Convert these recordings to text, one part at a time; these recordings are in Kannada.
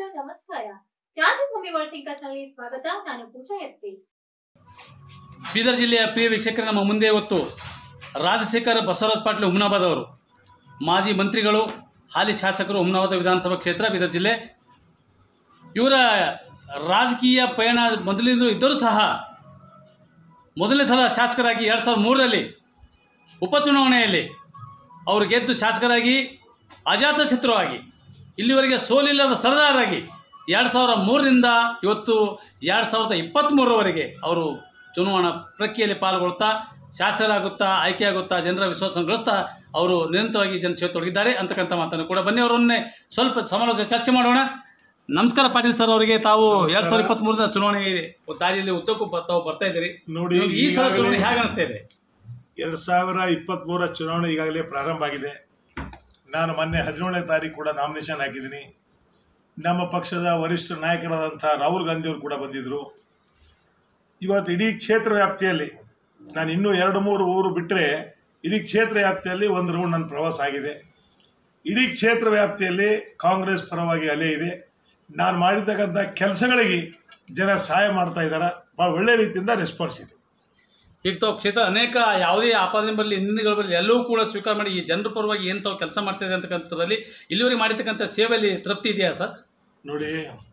ನಮಸ್ಕಾರ ಕ್ರಾಂತಿಭೂಮಿ ವರ್ಲ್ಡ್ ಥಿಂಕರ್ಸ್ ನಲ್ಲಿ ಸ್ವಾಗತ ನಾನು ಪೂಜಾ ಎಸ್ಪಿ ಬೀದರ್ ಜಿಲ್ಲೆಯ ಪ್ರಿಯ ವೀಕ್ಷಕರೇ ನಮ್ಮ ಮುಂದೆ ಇವತ್ತು ರಾಜಶೇಖರ್ ಬಸವರಾಜ ಪಾಟೀಲ್ ಹುಮ್ನಾಬಾದ್ ಅವರು ಮಾಜಿ ಮಂತ್ರಿಗಳು ಹಾಲಿ ಶಾಸಕರು ಹುಮ್ನಾಬಾದ್ ವಿಧಾನಸಭಾ ಕ್ಷೇತ್ರ ಬೀದರ್ ಜಿಲ್ಲೆ ಇವರ ರಾಜಕೀಯ ಪಯಣ ಮೊದಲಿಂದ ಇದ್ದರೂ ಸಹ ಮೊದಲನೇ ಸಲ ಶಾಸಕರಾಗಿ ಎರಡು ಸಾವಿರದ ಮೂರರಲ್ಲಿ ಉಪಚುನಾವಣೆಯಲ್ಲಿ ಅವರು ಗೆದ್ದು ಶಾಸಕರಾಗಿ ಅಜಾತಶತ್ರುವಾಗಿ ಇಲ್ಲಿವರೆಗೆ ಸೋಲಿಲ್ಲದ ಸರದಾರರಾಗಿ ಎರಡು ಸಾವಿರ ಮೂರರಿಂದ ಇವತ್ತು ಎರಡು ಸಾವಿರದ ಇಪ್ಪತ್ತ್ಮೂರರವರೆಗೆ ಅವರು ಚುನಾವಣಾ ಪ್ರಕ್ರಿಯೆಯಲ್ಲಿ ಪಾಲ್ಗೊಳ್ತಾ ಶಾಸಕರಾಗುತ್ತಾ ಆಯ್ಕೆಯಾಗುತ್ತಾ ಜನರ ವಿಶ್ವಾಸವನ್ನು ಗಳಿಸ್ತಾ ಅವರು ನಿರಂತರವಾಗಿ ಜನಸೇವೆ ತೊಡಗಿದ್ದಾರೆ ಅಂತಕ್ಕಂಥ ಮಾತನ್ನು ಕೂಡ ಬನ್ನಿ ಅವರನ್ನೇ ಸ್ವಲ್ಪ ಸಮಾಲೋಚನೆ ಚರ್ಚೆ ಮಾಡೋಣ ನಮಸ್ಕಾರ ಪಾಟೀಲ್ ಸರ್ ಅವರಿಗೆ ತಾವು ಎರಡು ಸಾವಿರದ ಇಪ್ಪತ್ತ್ಮೂರರ ಚುನಾವಣೆ ದಾರಿಯಲ್ಲಿ ಉದ್ದಕ್ಕೂ ಬ- ತಾವು ಬರ್ತಾ ಇದ್ದೀರಿ ನೋಡಿ, ನಿಮ್ಗೆ ಈ ಸಲ ಈಗಾಗಲೇ- ಚುನಾವಣೆ ಹೇಗೆ ಅನಿಸ್ತಾ ಇದೆ ಎರಡು ಸಾವಿರ ಇಪ್ಪತ್ತ್ಮೂರ ಚುನಾವಣೆ ಈಗಾಗಲೇ ಪ್ರಾರಂಭ ಆಗಿದೆ ನಾನು ಮೊನ್ನೆ ಹದಿನೇಳನೇ ತಾರೀಕು ಕೂಡ ನಾಮಿನೇಷನ್ ಹಾಕಿದ್ದೀನಿ ನಮ್ಮ ಪಕ್ಷದ ವರಿಷ್ಠ ನಾಯಕರಾದಂಥ ರಾಹುಲ್ ಗಾಂಧಿ ಅವರು ಕೂಡ ಬಂದಿದ್ದರು ಇವತ್ತು ಇಡೀ ಕ್ಷೇತ್ರ ವ್ಯಾಪ್ತಿಯಲ್ಲಿ ನಾನು ಇನ್ನೂ ಎರಡು ಮೂರು ಊರು ಬಿಟ್ಟರೆ ಇಡೀ ಕ್ಷೇತ್ರ ವ್ಯಾಪ್ತಿಯಲ್ಲಿ ಒಂದು ರೌಂಡ್ ನನ್ನ ಪ್ರವಾಸ ಆಗಿದೆ ಇಡೀ ಕ್ಷೇತ್ರ ವ್ಯಾಪ್ತಿಯಲ್ಲಿ ಕಾಂಗ್ರೆಸ್ ಪರವಾಗಿ ಅಲೆ ಇದೆ ನಾನು ಮಾಡಿರ್ತಕ್ಕಂಥ ಕೆಲಸಗಳಿಗೆ ಜನ ಸಹಾಯ ಮಾಡ್ತಾ ಇದ್ದಾರೆ ಭಾಳ ಒಳ್ಳೆ ರೀತಿಯಿಂದ ರೆಸ್ಪಾನ್ಸ್ ಇದೆ ಈಗ ತಾವು ಕ್ಷೇತ್ರ ಅನೇಕ ಯಾವುದೇ ಆಪಾದನೆ ಬರಲಿ ನಿಂದನೆಗಳು ಬರಲಿ ಎಲ್ಲವೂ ಕೂಡ ಸ್ವೀಕಾರ ಮಾಡಿ ಈ ಜನರ ಪರವಾಗಿ ಏನು ತಾವು ಕೆಲಸ ಮಾಡ್ತಾ ಇದೆ ಅಂತಕ್ಕಂಥದ್ರಲ್ಲಿ ಇಲ್ಲಿವರೆಗೆ ಮಾಡಿರ್ತಕ್ಕಂಥ ಸೇವೆಯಲ್ಲಿ ತೃಪ್ತಿ ಇದೆಯಾ ಸರ್ ನೋಡಿ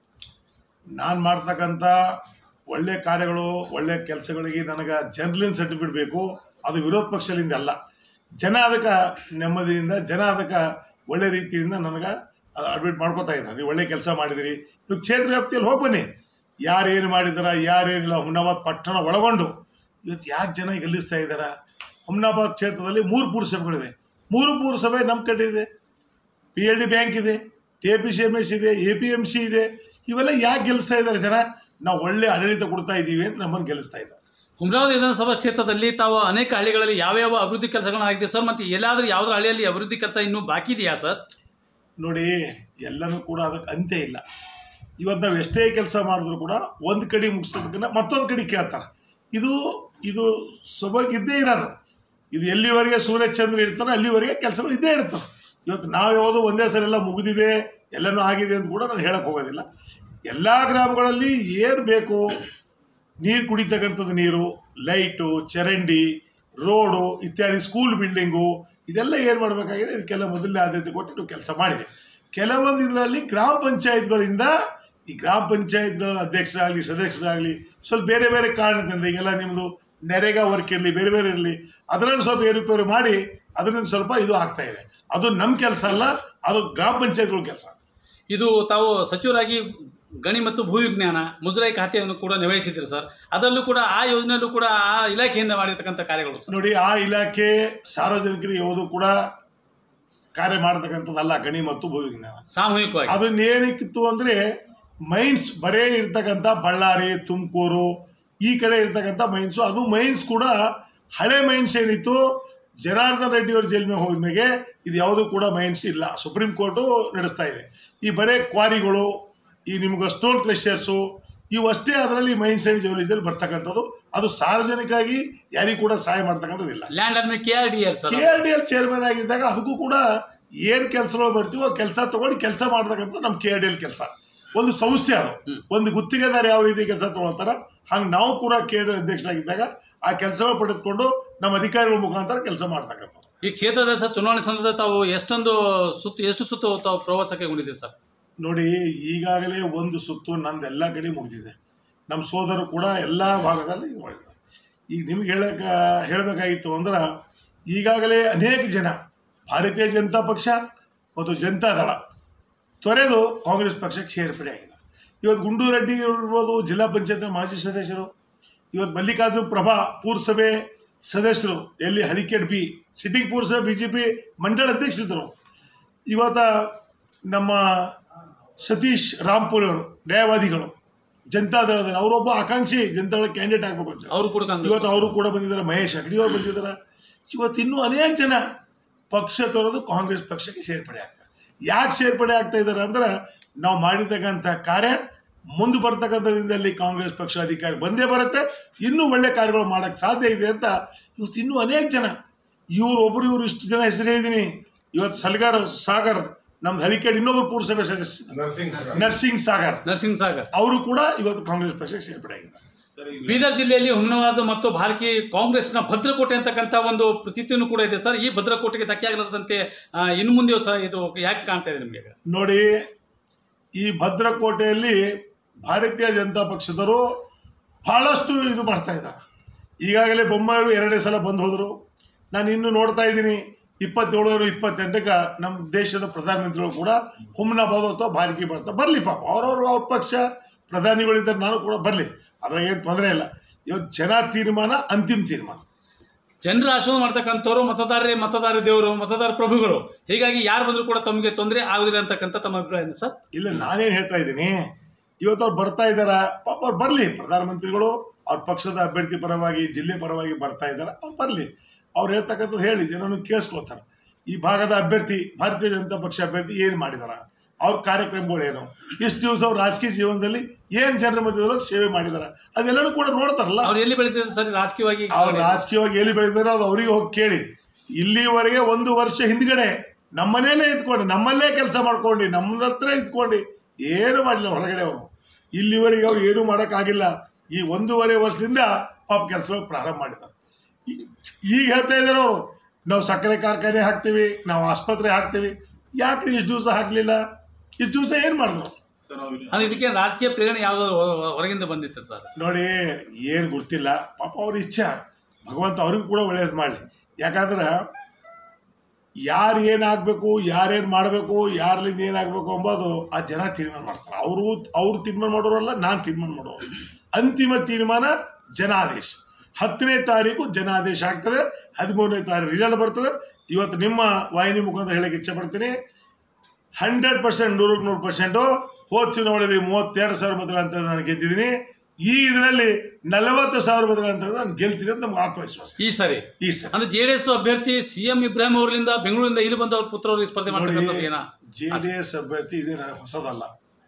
ನಾನು ಮಾಡ್ತಕ್ಕಂಥ ಒಳ್ಳೆ ಕಾರ್ಯಗಳು ಒಳ್ಳೆ ಕೆಲಸಗಳಿಗೆ ನನಗೆ ಜರ್ನಲಿನ್ ಸರ್ಟಿಫಿಕೇಟ್ ಬೇಕು ಅದು ವಿರೋಧ ಪಕ್ಷದಿಂದ ಅಲ್ಲ ಜನ ಅದಕ್ಕೆ ನೆಮ್ಮದಿಯಿಂದ ಜನ ಅದಕ್ಕೆ ಒಳ್ಳೆ ರೀತಿಯಿಂದ ನನಗೆ ಅಡ್ಮಿಟ್ ಮಾಡ್ಕೋತಾ ಇದ್ದಾರೆ ನೀವು ಒಳ್ಳೆ ಕೆಲಸ ಮಾಡಿದಿರಿ ನೀವು ಕ್ಷೇತ್ರ ವ್ಯಾಪ್ತಿಯಲ್ಲಿ ಹೋಗಿ ಬನ್ನಿ ಯಾರೇನು ಮಾಡಿದಾರ ಯಾರೇನಿಲ್ಲ ಹುಮ್ನಾಬಾದ್ ಪಟ್ಟಣ ಒಳಗೊಂಡು ಇವತ್ತು ಯಾಕೆ ಜನ ಗೆಲ್ಲಿಸ್ತಾ ಇದ್ದಾರೆ ಹುಮ್ನಾಬಾದ್ ಕ್ಷೇತ್ರದಲ್ಲಿ ಮೂರು ಪುರಸಭೆಗಳಿವೆ ಮೂರು ಪುರಸಭೆ ನಮ್ಮ ಕಡೆ ಇದೆ ಪಿ ಎಲ್ ಡಿ ಬ್ಯಾಂಕ್ ಇದೆ K P C M S ಇದೆ ಎ ಪಿ ಎಮ್ ಸಿ ಇದೆ ಇವೆಲ್ಲ ಯಾಕೆ ಗೆಲ್ಲಿಸ್ತಾ ಇದ್ದಾರೆ ಜನ ನಾವು ಒಳ್ಳೆ ಆಡಳಿತ ಕೊಡ್ತಾ ಇದ್ದೀವಿ ಅಂತ ನಮ್ಮನ್ನು ಗೆಲ್ಲಿಸ್ತಾ ಇದ್ದಾರೆ ಹುಮರಾವತಿ ವಿಧಾನಸಭಾ ಕ್ಷೇತ್ರದಲ್ಲಿ ತಾವು ಅನೇಕ ಹಳ್ಳಿಗಳಲ್ಲಿ ಯಾವ್ಯಾವ ಅಭಿವೃದ್ಧಿ ಕೆಲಸಗಳನ್ನ ಆಗಿದೆ ಸರ್ ಮತ್ತು ಎಲ್ಲಾದರೂ ಯಾವ್ದಾರ ಹಳ್ಳಿಯಲ್ಲಿ ಅಭಿವೃದ್ಧಿ ಕೆಲಸ ಇನ್ನೂ ಬಾಕಿ ಇದೆಯಾ ಸರ್ ನೋಡಿ ಎಲ್ಲನೂ ಕೂಡ ಅದಕ್ಕೆ ಅಂತ್ಯ ಇಲ್ಲ ಇವತ್ತು ನಾವು ಎಷ್ಟೇ ಕೆಲಸ ಮಾಡಿದ್ರು ಕೂಡ ಒಂದು ಕಡೆ ಮುಗಿಸೋದಕ್ಕಿಂತ ಮತ್ತೊಂದು ಕಡೆ ಕೇಳ್ತಾರೆ ಇದು ಇದು ಸೊಬಗೆ ಇದ್ದೇ ಇರೋದು ಇದು ಎಲ್ಲಿವರೆಗೆ ಸೂರ್ಯಚಂದ್ರ ಇರ್ತಾನೆ ಅಲ್ಲಿವರೆಗೆ ಕೆಲಸಗಳು ಇದ್ದೇ ಇರ್ತವೆ ಇವತ್ತು ನಾವು ಯಾವುದು ಒಂದೇ ಸಲ ಎಲ್ಲ ಮುಗಿದಿದೆ ಎಲ್ಲನೂ ಆಗಿದೆ ಅಂತ ಕೂಡ ನಾನು ಹೇಳಕ್ಕೆ ಹೋಗೋದಿಲ್ಲ ಎಲ್ಲ ಗ್ರಾಮಗಳಲ್ಲಿ ಏನು ಬೇಕು ನೀರು ಕುಡಿತಕ್ಕಂಥದ್ದು ನೀರು ಲೈಟು ಚರಂಡಿ ರೋಡು ಇತ್ಯಾದಿ ಸ್ಕೂಲ್ ಬಿಲ್ಡಿಂಗು ಇದೆಲ್ಲ ಏನು ಮಾಡಬೇಕಾಗಿದೆ ಇದಕ್ಕೆಲ್ಲ ಮೊದಲನೇ ಆದ್ಯತೆ ಕೊಟ್ಟು ನಾವು ಕೆಲಸ ಮಾಡಿದೆ ಕೆಲವೊಂದು ಇದರಲ್ಲಿ ಗ್ರಾಮ ಪಂಚಾಯತ್ಗಳಿಂದ ಈ ಗ್ರಾಮ ಪಂಚಾಯತ್ಗಳ ಅಧ್ಯಕ್ಷರಾಗಲಿ ಸದಸ್ಯರಾಗಲಿ ಸ್ವಲ್ಪ ಬೇರೆ ಬೇರೆ ಕಾರಣದಿಂದ ಈಗೆಲ್ಲ ನಿಮ್ಮದು ನೆರೆಗ ವರ್ಕ್ ಇರಲಿ ಬೇರೆ ಬೇರೆ ಇರಲಿ ಅದರಲ್ಲಿ ಸ್ವಲ್ಪ ಏರುಪೇರು ಮಾಡಿ ಅದರಿಂದ ಸ್ವಲ್ಪ ಇದು ಆಗ್ತಾ ಇದೆ ಅದು ನಮ್ಮ ಕೆಲಸ ಅಲ್ಲ ಅದು ಗ್ರಾಮ ಪಂಚಾಯತ್ಗಳ ಕೆಲಸ ಇದು ತಾವು ಸಚಿವರಾಗಿ ಗಣಿ ಮತ್ತು ಭೂವಿಜ್ಞಾನ ಮುಜರಾಯಿ ಖಾತೆಯನ್ನು ಕೂಡ ನಿರ್ವಹಿಸಿದ್ದೀರಿ ಸರ್ ಅದರಲ್ಲೂ ಕೂಡ ಆ ಯೋಜನೆಯಲ್ಲೂ ಕೂಡ ಆ ಇಲಾಖೆಯಿಂದ ಮಾಡಿರ್ತಕ್ಕಂಥ ಕಾರ್ಯಗಳು ಸರ್ ನೋಡಿ ಆ ಇಲಾಖೆ ಸಾರ್ವಜನಿಕರಿಗೆ ಯಾವುದು ಕೂಡ ಕಾರ್ಯ ಮಾಡತಕ್ಕಂಥದ್ದಲ್ಲ ಗಣಿ ಮತ್ತು ಭೂವಿಜ್ಞಾನ ಸಾಮೂಹಿಕವಾಗಿ ಅದನ್ನ ಏನಕ್ಕಿತ್ತು ಅಂದರೆ ಮೈನ್ಸ್ ಬರೇ ಇರ್ತಕ್ಕಂಥ ಬಳ್ಳಾರಿ ತುಮಕೂರು ಈ ಕಡೆ ಇರ್ತಕ್ಕಂಥ ಮೈನ್ಸು ಅದು ಮೈನ್ಸ್ ಕೂಡ ಹಳೆ ಮೈನ್ಸ್ ಏನಿತ್ತು ಜನಾರ್ದನ್ ರೆಡ್ಡಿ ಅವ್ರ ಜೈಲ್ ಮೇಲೆ ಹೋದ್ಮೇಲೆ ಇದು ಯಾವುದೂ ಕೂಡ ಮೈನ್ಸ್ ಇಲ್ಲ ಸುಪ್ರೀಂ ಕೋರ್ಟು ನಡೆಸ್ತಾ ಇದೆ ಈ ಬರೇ ಕ್ವಾರಿಗಳು ಈ ನಿಮ್ಗೆ ಸ್ಟೋನ್ ಕ್ರಷರ್ಸು ಇವಷ್ಟೇ ಅದರಲ್ಲಿ ಮೈನ್ಸ್ ಆ್ಯಂಡ್ ಜುವೆಲೀಸಲ್ಲಿ ಬರ್ತಕ್ಕಂಥದ್ದು ಅದು ಸಾರ್ವಜನಿಕವಾಗಿ ಯಾರಿಗೂ ಕೂಡ ಸಹಾಯ ಮಾಡ್ತಕ್ಕಂಥದ್ದಿಲ್ಲ ಲ್ಯಾಂಡ್ ಆದ್ಮೇಲೆ K R D L sir K R D L chairman ಆಗಿದ್ದಾಗ ಅದಕ್ಕೂ ಕೂಡ ಏನು ಕೆಲಸಗಳು ಬರ್ತೀವೋ ಕೆಲಸ ತಗೊಂಡು ಕೆಲಸ ಮಾಡ್ತಕ್ಕಂಥ ನಮ್ಮ ಕೆ ಆರ್ ಡಿ ಎಲ್ ಕೆಲಸ ಒಂದು ಸಂಸ್ಥೆ ಅದು ಒಂದು ಗುತ್ತಿಗೆದಾರ ಯಾವ ರೀತಿ ಕೆಲಸ ತಗೊಳ್ತಾರ ಹಂಗೆ ನಾವು ಕೂಡ ಕೆ ಆರ್ ಅಧ್ಯಕ್ಷರಾಗಿದ್ದಾಗ ಆ ಕೆಲಸಗಳು ಪಡೆದುಕೊಂಡು ನಮ್ಮ ಅಧಿಕಾರಿಗಳ ಮುಖಾಂತರ ಕೆಲಸ ಮಾಡ್ತಕ್ಕಂಥದ್ದು ಈ ಕ್ಷೇತ್ರದ ಸರ್ ಚುನಾವಣೆ ಸಂದರ್ಭದಲ್ಲಿ ತಾವು ಎಷ್ಟೊಂದು ಸುತ್ತು ಎಷ್ಟು ಸುತ್ತು ತಾವು ಪ್ರವಾಸಕ್ಕೆ ಹೊಂದಿದ್ದೀರಿ ಸರ್ ನೋಡಿ ಈಗಾಗಲೇ ಒಂದು ಸುತ್ತು ನಂದು ಎಲ್ಲ ಕಡೆ ಮುಗಿದಿದೆ ನಮ್ಮ ಸೋದರರು ಕೂಡ ಎಲ್ಲ ಭಾಗದಲ್ಲಿ ಇದು ಮಾಡಿದ್ದಾರೆ ಈಗ ನಿಮ್ಗೆ ಹೇಳಕ ಹೇಳಬೇಕಾಗಿತ್ತು ಅಂದ್ರೆ ಈಗಾಗಲೇ ಅನೇಕ ಜನ ಭಾರತೀಯ ಜನತಾ ಪಕ್ಷ ಮತ್ತು ಜನತಾದಳ ತೊರೆದು ಕಾಂಗ್ರೆಸ್ ಪಕ್ಷಕ್ಕೆ ಸೇರ್ಪಡೆ ಆಗಿದೆ ಇವತ್ತು ಗುಂಡೂರು ರೆಡ್ಡಿ ಇರ್ಬೋದು ಜಿಲ್ಲಾ ಪಂಚಾಯತ್ ಮಾಜಿ ಸದಸ್ಯರು ಇವತ್ತು ಮಲ್ಲಿಕಾರ್ಜುನ್ ಪ್ರಭಾ ಪುರಸಭೆ ಸದಸ್ಯರು ಎಲ್ಲಿ ಹಳಿಕೆಡ್ ಬಿ ಸಿಟ್ಟಿಂಗ್ ಪುರಸಭೆ ಬಿ ಜೆ ಪಿ ಮಂಡಳ ಅಧ್ಯಕ್ಷರಿದ್ದರು ಇವತ್ತ ನಮ್ಮ ಸತೀಶ್ ರಾಮ್ಪುರ್ ಅವರು ನ್ಯಾಯವಾದಿಗಳು ಜನತಾದಳದ ಅವರೊಬ್ಬ ಆಕಾಂಕ್ಷಿ ಜನತಾದಳ ಕ್ಯಾಂಡಿಡೇಟ್ ಆಗಬೇಕು ಅಂತ ಅವರು ಕೂಡ ಕಾಂಗ್ರೆಸ್ ಇವತ್ತು ಅವರು ಕೂಡ ಬಂದಿದ್ದಾರೆ ಮಹೇಶ್ ಅಗಡಿ ಅವರು ಬಂದಿದ್ದಾರೆ ಇವತ್ತು ಇನ್ನೂ ಅನೇಕ ಜನ ಪಕ್ಷ ತೊರೆದು ಕಾಂಗ್ರೆಸ್ ಪಕ್ಷಕ್ಕೆ ಸೇರ್ಪಡೆ ಆಗ್ತಾರೆ ಯಾಕೆ ಸೇರ್ಪಡೆ ಆಗ್ತಾ ಇದ್ದಾರೆ ಅಂದ್ರೆ ನಾವು ಮಾಡಿರ್ತಕ್ಕಂಥ ಕಾರ್ಯ ಮುಂದೆ ಬರ್ತಕ್ಕಂಥದ್ರಲ್ಲಿ ಕಾಂಗ್ರೆಸ್ ಪಕ್ಷ ಅಧಿಕಾರ ಬಂದೇ ಬರುತ್ತೆ ಇನ್ನೂ ಒಳ್ಳೆ ಕಾರ್ಯಗಳು ಮಾಡೋಕ್ಕೆ ಸಾಧ್ಯ ಇದೆ ಅಂತ ಇವತ್ತು ಇನ್ನೂ ಅನೇಕ ಜನ ಇವ್ರು ಒಬ್ರು ಇವ್ರು ಇಷ್ಟು ಜನ ಹೆಸರು ಹೇಳಿದ್ದೀನಿ ಇವತ್ತು ಸಲ್ಗಾರ್ ಸಾಗರ್ ನಮ್ದು ಹಳಿಕೇಡ್ ಇನ್ನೊಬ್ಬರು ಪುರಸಭೆ ಸದಸ್ಯ ನರ್ಸಿಂಗ್ ಸಾಗರ್ ನರಸಿಂಗ್ ಸಾಗರ್ ಅವರು ಕೂಡ ಇವತ್ತು ಕಾಂಗ್ರೆಸ್ ಪಕ್ಷಕ್ಕೆ ಸೇರ್ಪಡೆ ಆಗಿದ್ದಾರೆ ಬೀದರ್ ಜಿಲ್ಲೆಯಲ್ಲಿ ಹುಮ್ನಾಬಾದ್ ಮತ್ತು ಭಾರತೀಯ ಕಾಂಗ್ರೆಸ್ನ ಭದ್ರಕೋಟೆ ಅಂತಕ್ಕಂಥ ಒಂದು ಪ್ರತೀತಿಯನ್ನು ಕೂಡ ಇದೆ ಸರ್ ಈ ಭದ್ರಕೋಟೆಗೆ ಧಕ್ಕೆ ಆಗಲಾರದಂತೆ ಆ, ಇನ್ನು ಮುಂದೆ ಸರ್ ಇದು ಯಾಕೆ ಕಾಣ್ತಾ ಇದೆ ನಿಮಗೆ ನೋಡಿ ಈ ಭದ್ರಕೋಟೆಯಲ್ಲಿ ಭಾರತೀಯ ಜನತಾ ಪಕ್ಷದವರು ಬಹಳಷ್ಟು ಇದು ಮಾಡ್ತಾ ಇದ್ದಾರೆ ಈಗಾಗಲೇ ಬೊಮ್ಮಾಯಿರು ಎರಡೇ ಸಲ ಬಂದು ಹೋದರು ನಾನು ಇನ್ನು ನೋಡ್ತಾ ಇದ್ದೀನಿ ಇಪ್ಪತ್ತೇಳರು ಇಪ್ಪತ್ತೆಂಟಕ್ಕೆ ನಮ್ಮ ದೇಶದ ಪ್ರಧಾನಮಂತ್ರಿಗಳು ಕೂಡ ಹುಮ್ನಾಬಾದ್ ಅಥವಾ ಭಾರತೀಯ ಬರ್ತಾ ಬರಲಿ ಪಾಪ ಅವ್ರವ್ರು ಅವ್ರ ಪಕ್ಷ ಪ್ರಧಾನಿಗಳಿದ್ದಾರೆ ನಾನು ಕೂಡ ಬರಲಿ ಅದ್ರಾಗ ಏನು ತೊಂದರೆ ಇಲ್ಲ ಇವತ್ತು ಜನ ತೀರ್ಮಾನ ಅಂತಿಮ ತೀರ್ಮಾನ ಜನರ ಆಶೀರ್ವಾದ ಮಾಡ್ತಕ್ಕಂಥವ್ರು ಮತದಾರರೇ ಮತದಾರ ದೇವರು ಮತದಾರ ಪ್ರಭುಗಳು ಹೀಗಾಗಿ ಯಾರು ಬಂದರೂ ಕೂಡ ತಮಗೆ ತೊಂದರೆ ಆಗುದಿಲ್ಲ ಅಂತಕ್ಕಂಥ ತಮ್ಮ ಅಭಿಪ್ರಾಯ ಏನು ಸರ್ ಇಲ್ಲ ನಾನೇನು ಹೇಳ್ತಾ ಇದ್ದೀನಿ ಇವತ್ತು ಅವ್ರು ಬರ್ತಾ ಇದ್ದಾರ ಪಾಪ ಅವ್ರು ಬರಲಿ ಪ್ರಧಾನಮಂತ್ರಿಗಳು ಅವ್ರ ಪಕ್ಷದ ಅಭ್ಯರ್ಥಿ ಪರವಾಗಿ ಜಿಲ್ಲೆ ಪರವಾಗಿ ಬರ್ತಾ ಇದ್ದಾರೆ ಅವ್ರು ಬರಲಿ ಅವ್ರು ಹೇಳ್ತಕ್ಕಂಥದ್ದು ಹೇಳಿ ಜನನು ಕೇಳಿಸ್ಕೊಳ್ತಾರೆ ಈ ಭಾಗದ ಅಭ್ಯರ್ಥಿ ಭಾರತೀಯ ಜನತಾ ಪಕ್ಷ ಅಭ್ಯರ್ಥಿ ಏನು ಮಾಡಿದಾರ ಅವ್ರ ಕಾರ್ಯಕ್ರಮಗಳೇನು ಇಷ್ಟು ದಿವಸ ಅವ್ರ ರಾಜಕೀಯ ಜೀವನದಲ್ಲಿ ಏನು ಜನರ ಮಧ್ಯದೊಳಗೆ ಸೇವೆ ಮಾಡಿದಾರ ಅದೆಲ್ಲನೂ ಕೂಡ ನೋಡ್ತಾರಲ್ಲ ಅವ್ರು ಎಲ್ಲಿ ಬೆಳೀತಿದ್ದಾರೆ ಸರ್ ರಾಜಕೀಯವಾಗಿ ಅವ್ರು ರಾಜಕೀಯವಾಗಿ ಎಲ್ಲಿ ಬೆಳೆದಿರೋ ಅದು ಅವರಿಗೆ ಹೋಗಿ ಕೇಳಿ ಇಲ್ಲಿವರೆಗೆ ಒಂದು ವರ್ಷ ಹಿಂದ್ಗಡೆ ನಮ್ಮನೇಲೇ ಇದ್ಕೊಂಡು ನಮ್ಮಲ್ಲೇ ಕೆಲಸ ಮಾಡ್ಕೊಂಡು ನಮ್ಮ ಹತ್ರ ಇದ್ಕೊಂಡು ಏನು ಮಾಡಲಿಲ್ಲ ಹೊರಗಡೆ ಅವರು ಇಲ್ಲಿವರೆಗೆ ಅವ್ರು ಏನೂ ಮಾಡೋಕ್ಕಾಗಿಲ್ಲ ಈ ಒಂದೂವರೆ ವರ್ಷದಿಂದ ಪಾಪ ಕೆಲಸ ಪ್ರಾರಂಭ ಮಾಡಿದ್ದಾರೆ ಈ- ಈಗ ಹೇಳ್ತಾ ಇದ್ದಾರೆ ಅವರು ನಾವು ಸಕ್ಕರೆ ಕಾರ್ಖಾನೆ ಹಾಕ್ತೀವಿ ನಾವು ಆಸ್ಪತ್ರೆ ಹಾಕ್ತೀವಿ ಯಾಕೆ ಇಷ್ಟು ದಿವಸ ಹಾಕಲಿಲ್ಲ ಇಷ್ಟು ದಿವಸ ಏನು ಮಾಡಿದ್ರು ಅಂದ್ರೆ ಇದಕ್ಕೆ ರಾಜಕೀಯ ಪ್ರೇರಣೆ ಯಾವ್ದಾದ್ರು ಹೊ- ಹೊರಗಿಂದ ಬಂದಿತ್ತು ಸರ್ ನೋಡಿ ಏನು ಗೊತ್ತಿಲ್ಲ ಪಾಪ ಅವ್ರ ಇಚ್ಛೆ ಭಗವಂತ ಅವ್ರಿಗೂ ಕೂಡ ಒಳ್ಳೇದು ಮಾಡಲಿ ಯಾಕಂದ್ರೆ ಯಾರು ಏನಾಗಬೇಕು ಯಾರೇನು ಮಾಡಬೇಕು ಯಾರ್ಲಿಂದ ಏನಾಗಬೇಕು ಅಂಬೋದು ಆ ಜನ ತೀರ್ಮಾನ ಮಾಡ್ತಾರೆ ಅವರು ಅವ್ರು ತೀರ್ಮಾನ ಮಾಡೋರಲ್ಲ ನಾನು ತೀರ್ಮಾನ ಮಾಡೋರು ಅಂತಿಮ ತೀರ್ಮಾನ ಜನಾದೇಶ ಹತ್ತನೇ ತಾರೀಕು ಜನಾದೇಶ ಆಗ್ತದೆ ಹದಿಮೂರನೇ ತಾರೀಕು ರಿಸಲ್ಟ್ ಬರ್ತದೆ ಇವತ್ತು ನಿಮ್ಮ ವಾಹಿನಿ ಮುಖಾಂತರ ಹೇಳಕ್ಕೆ ಇಚ್ಛೆ ಪಡ್ತೀನಿ ಹಂಡ್ರೆಡ್ ಪರ್ಸೆಂಟ್ ನೂರಕ್ಕೆ ನೂರು ಪರ್ಸೆಂಟು ಹೋದ ಚುನಾವಣೆಯಲ್ಲಿ ಮೂವತ್ತೆರಡು ಸಾವಿರ ಮತಗಳ ಅಂತ ನಾನು ಗೆದ್ದಿದ್ದೀನಿ ಈ ಇದರಲ್ಲಿ ನಲವತ್ತು ಸಾವಿರ ಮತಗಳ ಅಂತ ನಾನು ಗೆಲ್ತೀನಿ ಅಂತ ನಮ್ಗೆ ಆತ್ಮವಿಶ್ವಾಸ ಈ ಸರಿ ಈ ಸರ್ ಅಂದ್ರೆ ಜೆ ಡಿ ಎಸ್ ಅಭ್ಯರ್ಥಿ ಸಿ ಎಂ ಇಬ್ರಾಹಿಂ ಅವರಿಂದ ಬೆಂಗಳೂರಿಂದ ಇಲ್ಲಿ ಬಂದ ಅವ್ರ ಪುತ್ರರು ಸ್ಪರ್ಧೆ ಮಾಡ್ತಕ್ಕಂಥದ್ದು ಏನ ಜೆ ಡಿ ಎಸ್ ಅಭ್ಯರ್ಥಿ ಇದೇ ನನಗೆ ಹೊಸದಲ್ಲ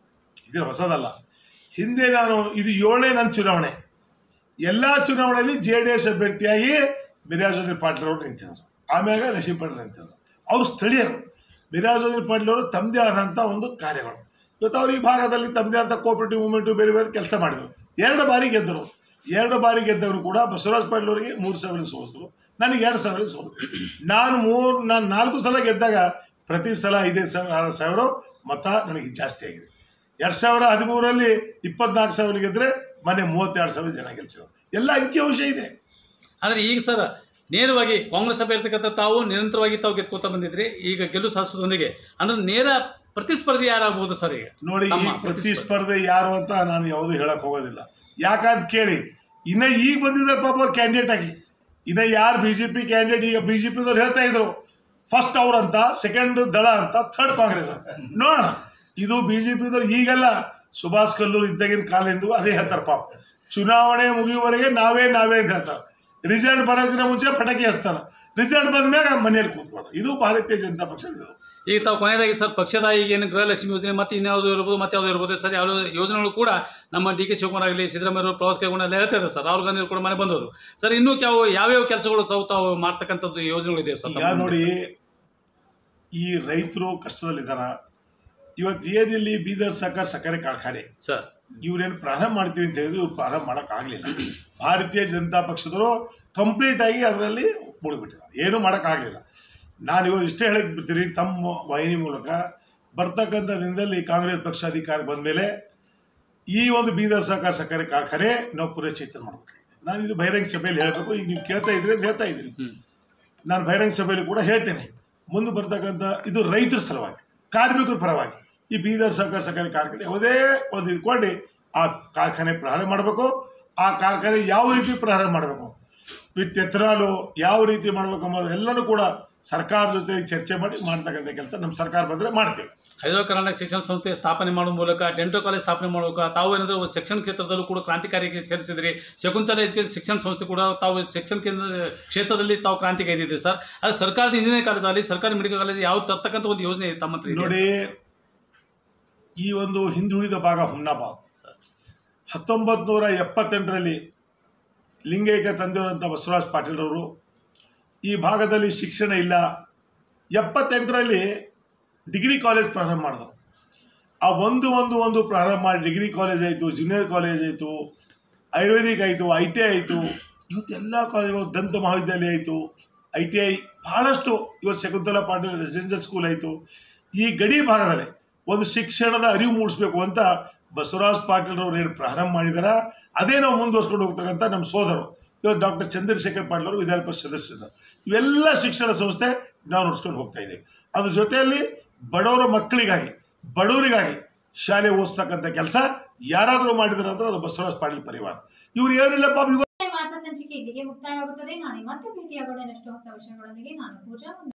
ಇದೇ ಹೊಸದಲ್ಲ ಹಿಂದೆ ನಾನು ಇದು ಏಳನೇ ನನ್ನ ಚುನಾವಣೆ ಎಲ್ಲ ಚುನಾವಣೆಯಲ್ಲಿ ಜೆ ಡಿ ಎಸ್ ಅಭ್ಯರ್ಥಿಯಾಗಿ ಬಿರಾಜೋದ್ರಿ ಪಾಟೀಲ್ ಅವರು ನಿಂತಿದ್ರು ಆಮ್ಯಾಗ ನಸೀಂ ಪಾಟೀಲ್ ನಿಂತಿದ್ರು ಅವರು ಸ್ಥಳೀಯರು ಬಿರಾಜೋದ್ರಿ ಪಾಟೀಲ್ ಅವರು ತಮ್ಮದೇ ಆದಂಥ ಒಂದು ಕಾರ್ಯಗಳು ಇವತ್ತು ಅವರು ಈ ಭಾಗದಲ್ಲಿ ತಮ್ಮದೇ ಆದಂಥ ಕೋಪರೇಟಿವ್ ಮೂವ್ಮೆಂಟು ಬೇರೆ ಬೇರೆ ಕೆಲಸ ಮಾಡಿದರು ಎರಡು ಬಾರಿ ಗೆದ್ದರು ಎರಡು ಬಾರಿ ಗೆದ್ದವರು ಕೂಡ ಬಸವರಾಜ ಪಾಟೀಲ್ ಅವರಿಗೆ ಮೂರು ಸಾವಿರ ಸೋಲಿಸಿದ್ರು ನನಗೆ ಎರಡು ಸಾವಿರ ಸೋಲಿಸಿದ್ರು ನಾನು ಮೂರು ನಾನು ನಾಲ್ಕು ಸಲ ಗೆದ್ದಾಗ ಪ್ರತಿ ಸಲ ಐದೈದು ಸಾವಿರ ಆರು ಸಾವಿರ ಮತ ನನಗೆ ಜಾಸ್ತಿ ಆಗಿದೆ ಎರಡು ಸಾವಿರ ಹದಿಮೂರರಲ್ಲಿ ಇಪ್ಪತ್ನಾಲ್ಕು ಸಾವಿರ ಗೆದ್ದರೆ ಮನೆ ಮೂವತ್ತೆರಡು ಸಾವಿರ ಜನ ಗೆಲ್ಸಿದ್ರು ಎಲ್ಲ ಅಂಕಿಅಂಶ ಇದೆ ಆದ್ರೆ ಈಗ ಸರ್ ನೇರವಾಗಿ ಕಾಂಗ್ರೆಸ್ ಅಭ್ಯರ್ಥಿಗತ ತಾವು ನಿರಂತರವಾಗಿ ತಾವು ಗೆದ್ಕೋತಾ ಬಂದಿದ್ರಿ ಈಗ ಗೆಲುವು ಸಾಧಿಸೋದೊಂದಿಗೆ ಅಂದ್ರೆ ನೇರ ಪ್ರತಿಸ್ಪರ್ಧಿ ಯಾರಾಗ್ಬೋದು ಸರ್ ಈಗ ನೋಡಿ ಈ ತಮ್ಮ ಪ್ರತಿಸ್ಪರ್ಧೆ ಯಾರು ಅಂತ ನಾನು ಯಾವುದು ಹೇಳಕ್ ಹೋಗೋದಿಲ್ಲ ಯಾಕಂತ ಕೇಳಿ ಇನ್ನ ಈಗ ಬಂದಿದ್ದಾರೆ ಪಾಪ ಅವ್ರು ಕ್ಯಾಂಡಿಡೇಟ್ ಆಗಿ ಇನ್ನ ಯಾರು ಬಿ ಜೆ ಪಿ ಕ್ಯಾಂಡಿಡೇಟ್ ಈಗ ಬಿ ಜೆ ಪಿದವ್ರು ಹೇಳ್ತಾ ಇದ್ರು ಫಸ್ಟ್ ಅವ್ರಂತ ಸೆಕೆಂಡ್ ದಳ ಅಂತ ಥರ್ಡ್ ಕಾಂಗ್ರೆಸ್ ಅಂತ ನೋಡೋಣ ಇದು ಬಿ ಜೆ ಪಿದವ್ರು ಈಗಲ್ಲ ಸುಭಾಷ್ ಕಲ್ಲೂರು ಇದ್ದಾಗಿನ ಕಾಲದಿಂದ ಅದೇ ಹೇಳ್ತಾರೆ ಪಾಪ ಚುನಾವಣೆ ಮುಗಿಯುವವರೆಗೆ ನಾವೇ ನಾವೇ ಅಂತ ಹೇಳ್ತಾರೆ ರಿಸಲ್ಟ್ ಬರೋದಿನ ಮುಂಚೆ ಪಟಾಕಿ ಹಚ್ತಾರೆ ರಿಸಲ್ಟ್ ಬಂದ್ಮ್ಯಾಗ ಮನೆಯಲ್ಲಿ ಕೂತ್ಕೋತಾರೆ ಇದು ಭಾರತೀಯ ಜನತಾ ಪಕ್ಷ ಇದು ಈಗ ತಾವು ಕೊನೆಯದಾಗಿ ಸರ್ ಪಕ್ಷದ ಈಗ ಏನು ಗೃಹಲಕ್ಷ್ಮಿ ಯೋಜನೆ ಮತ್ತೆ ಇನ್ಯಾವುದು ಇರ್ಬೋದು ಮತ್ತೆ ಯಾವುದು ಇರ್ಬೋದು ಸರ್ ಯಾವ ಯೋಜನೆಗಳು ಕೂಡ ನಮ್ಮ ಡಿ ಕೆ ಶಿವಕುಮಾರ್ ಆಗಲಿ ಸಿದ್ದರಾಮಯ್ಯ ಅವರು ಪ್ರವಾಸ ಕೈಗೊಂಡು ಎಲ್ಲ ಹೇಳ್ತಾ ಇದ್ದಾರೆ ಸರ್ ರಾಹುಲ್ ಗಾಂಧಿ ಅವರು ಕೂಡ ಮನೆ ಬಂದವರು ಸರ್ ಇನ್ನೂ ಯಾವ ಯಾವ್ಯಾವ ಕೆಲಸಗಳು ಸಹ ತಾವು ಮಾಡ್ತಕ್ಕಂಥದ್ದು ಯೋಜನೆಗಳು ಇದೆ ಸರ್ ಈಗ ತಮ್ಮ ನೋಡಿ ಈ ರೈತರು ಕಷ್ಟದಲ್ಲಿದ್ದಾರ ಇವತ್ತು ಏನಿಲ್ಲಿ ಬೀದರ್ ಸಹಕಾರ ಸಕ್ಕರೆ ಕಾರ್ಖಾನೆ ಸರ್ ಇವ್ರೇನು ಪ್ರಾರಂಭ ಮಾಡ್ತೀವಿ ಅಂತ ಹೇಳಿದ್ರು ಇವ್ರು ಪ್ರಾರಂಭ ಮಾಡೋಕ್ಕಾಗಲಿಲ್ಲ ಭಾರತೀಯ ಜನತಾ ಪಕ್ಷದವರು ಕಂಪ್ಲೀಟ್ ಆಗಿ ಅದರಲ್ಲಿ ಮುಳುಗ್ಬಿಟ್ಟಿದ್ದಾರೆ ಏನೂ ಮಾಡೋಕ್ಕಾಗಲಿಲ್ಲ ನಾನು ಇವಾಗ ಇಷ್ಟೇ ಹೇಳಕ್ಕೆ ಬಿಡ್ತೀನಿ ತಮ್ಮ ವಾಹಿನಿ ಮೂಲಕ ಬರ್ತಕ್ಕಂಥ ದಿನದಲ್ಲಿ ಕಾಂಗ್ರೆಸ್ ಪಕ್ಷ ಅಧಿಕಾರ ಬಂದ ಮೇಲೆ ಈ ಒಂದು ಬೀದರ್ ಸಹಕಾರ ಸಕ್ಕರೆ ಕಾರ್ಖಾನೆ ನಾವು ಪುನಶ್ಚೇತನ ಮಾಡಬೇಕಾಗಿದೆ ನಾನು ಇದು ಬಹಿರಂಗ ಸಭೆಯಲ್ಲಿ ಹೇಳಬೇಕು ಈಗ ನೀವು ಕೇಳ್ತಾ ಇದ್ರಿ ಅಂತ ಹೇಳ್ತಾ ಇದ್ದೀನಿ ಹ್ಮ್. ನಾನು ಬಹಿರಂಗ ಸಭೆಯಲ್ಲಿ ಕೂಡ ಹೇಳ್ತೇನೆ ಮುಂದೆ ಬರ್ತಕ್ಕಂಥ ಇದು ರೈತರ ಸಲುವಾಗಿ ಕಾರ್ಮಿಕರ ಪರವಾಗಿ ಈ ಬೀದರ್ ಸಹಕಾರ ಸಹಕಾರಿ ಕಾರ್ಖಾನೆ ಯಾವುದೇ ಒಂದು ಇಟ್ಕೊಂಡು ಆ ಕಾರ್ಖಾನೆ ಪ್ರಾರಂಭ ಮಾಡಬೇಕು ಆ ಕಾರ್ಖಾನೆ ಯಾವ ರೀತಿ ಪ್ರಾರಂಭ ಮಾಡಬೇಕು ವಿತ್ ಎಥನಾಲು ಯಾವ ರೀತಿ ಮಾಡಬೇಕು ಅನ್ನೋದು ಎಲ್ಲನೂ ಕೂಡ ಸರ್ಕಾರ ಜೊತೆ ಚರ್ಚೆ ಮಾಡಿ ಮಾಡ್ತಕ್ಕಂಥ ಕೆಲಸ ನಮ್ಮ ಸರ್ಕಾರ ಬಂದರೆ ಮಾಡ್ತೇವೆ ಹೈದರಾಬಾದ್ ಕರ್ನಾಟಕ ಶಿಕ್ಷಣ ಸಂಸ್ಥೆ ಸ್ಥಾಪನೆ ಮಾಡುವ ಮೂಲಕ ಡೆಂಟಲ್ ಕಾಲೇಜ್ ಸ್ಥಾಪನೆ ಮೂಲಕ ತಾವು ಏನಾದರೂ ಒಂದು ಶಿಕ್ಷಣ ಕ್ಷೇತ್ರದಲ್ಲೂ ಕೂಡ ಕ್ರಾಂತಿಕಾರಿಗೆ ಸೇರಿಸಿದ್ರಿ ಶಕುಂತಲ ಎಜುಕೇಶನ್ ಶಿಕ್ಷಣ ಸಂಸ್ಥೆ ಕೂಡ ತಾವು ಶಿಕ್ಷಣ ಕೇಂದ್ರ ಕ್ಷೇತ್ರದಲ್ಲಿ ತಾವು ಕ್ರಾಂತಿ ಕೈದಿದ್ದೀರಿ ಸರ್ ಅದು ಸರ್ಕಾರದ ಇಂಜಿನಿಯರಿಂಗ್ ಕಾಲೇಜ್ ಆಗಲಿ ಸರ್ಕಾರಿ ಮೆಡಿಕಲ್ ಕಾಲೇಜ್ ಯಾವ ತರ್ತಕ್ಕಂಥ ಒಂದು ಯೋಜನೆ ಇದೆ ತಮ್ಮ ಹತ್ರ ಇದೆಯಾ ನೋಡಿ ಈ ಒಂದು ಹಿಂದುಳಿದ ಭಾಗ ಹುಮ್ನಾಬಾದ್ ಸರ್? ಹತ್ತೊಂಬತ್ತು ನೂರ ಎಪ್ಪತ್ತೆಂಟರಲ್ಲಿ ಲಿಂಗೈಕ್ಯ ತಂದೆಯವರಂಥ ಬಸವರಾಜ ಪಾಟೀಲ್ರವರು ಈ ಭಾಗದಲ್ಲಿ ಶಿಕ್ಷಣ ಇಲ್ಲ ಎಪ್ಪತ್ತೆಂಟರಲ್ಲಿ ಡಿಗ್ರಿ ಕಾಲೇಜ್ ಪ್ರಾರಂಭ ಮಾಡಿದ್ರು ಆ ಒಂದು ಒಂದು ಒಂದು ಪ್ರಾರಂಭ ಮಾಡಿ ಡಿಗ್ರಿ ಕಾಲೇಜ್ ಆಯಿತು ಜೂನಿಯರ್ ಕಾಲೇಜ್ ಆಯಿತು ಆಯುರ್ವೇದಿಕ್ ಆಯಿತು ಐ ಟಿ ಐ ಆಯಿತು ಇವತ್ತು ಎಲ್ಲ ಕಾಲೇಜುಗಳು ದಂತ ಮಹಾವಿದ್ಯಾಲಯ ಆಯಿತು ಐ ಟಿ ಐ ಬಹಳಷ್ಟು ಇವತ್ತು ಶಕುಂತಲಾ ಪಾಟೀಲ್ ರೆಸಿಡೆನ್ಷಿಯಲ್ ಸ್ಕೂಲ್ ಆಯಿತು ಈ ಗಡಿ ಭಾಗದಲ್ಲಿ ಒಂದು ಶಿಕ್ಷಣದ ಅರಿವು ಮೂಡಿಸ್ಬೇಕು ಅಂತ ಬಸವರಾಜ್ ಪಾಟೀಲ್ರವ್ರು ಏನು ಪ್ರಾರಂಭ ಮಾಡಿದಾರ ಅದೇ ನಾವು ಮುಂದುವರ್ಸ್ಕೊಂಡು ಹೋಗ್ತಕ್ಕಂಥ ನಮ್ಮ ಸೋದರು ಇವತ್ತು ಡಾಕ್ಟರ್ ಚಂದ್ರಶೇಖರ್ ಪಾಟೀಲ್ ಅವರು ವಿಧಾನ ಪರಿಷತ್ ಸದಸ್ಯರು ಇವೆಲ್ಲ ಶಿಕ್ಷಣ ಸಂಸ್ಥೆ ನಾವು ನಡೆಸ್ಕೊಂಡು ಹೋಗ್ತಾ ಇದ್ದೀವಿ ಅದ್ರ ಜೊತೆಯಲ್ಲಿ ಬಡವರ ಮಕ್ಕಳಿಗಾಗಿ ಬಡವರಿಗಾಗಿ ಶಾಲೆ ಓದಿಸ್ತಕ್ಕಂಥ ಕೆಲಸ ಯಾರಾದರೂ ಮಾಡಿದಾರೆ ಅಂದ್ರೆ ಅದು ಬಸವರಾಜ್ ಪಾಟೀಲ್ ಪರಿವಾರ ಇವ್ರು ಏನಿಲ್ಲ ಪಾಪ ಇವ್ರು ವಾರ್ತಾ ಸಂಚಿಕೆ ಇಲ್ಲಿಗೆ ಮುಕ್ತಾಯವಾಗುತ್ತದೆ ನಾಳೆ ಮತ್ತೆ ಭೇಟಿಯಾಗೋಣ ಇನ್ನಷ್ಟು ಹೊಸ ವಿಷಯಗಳೊಂದಿಗೆ ನಾನು ಪೂಜಾ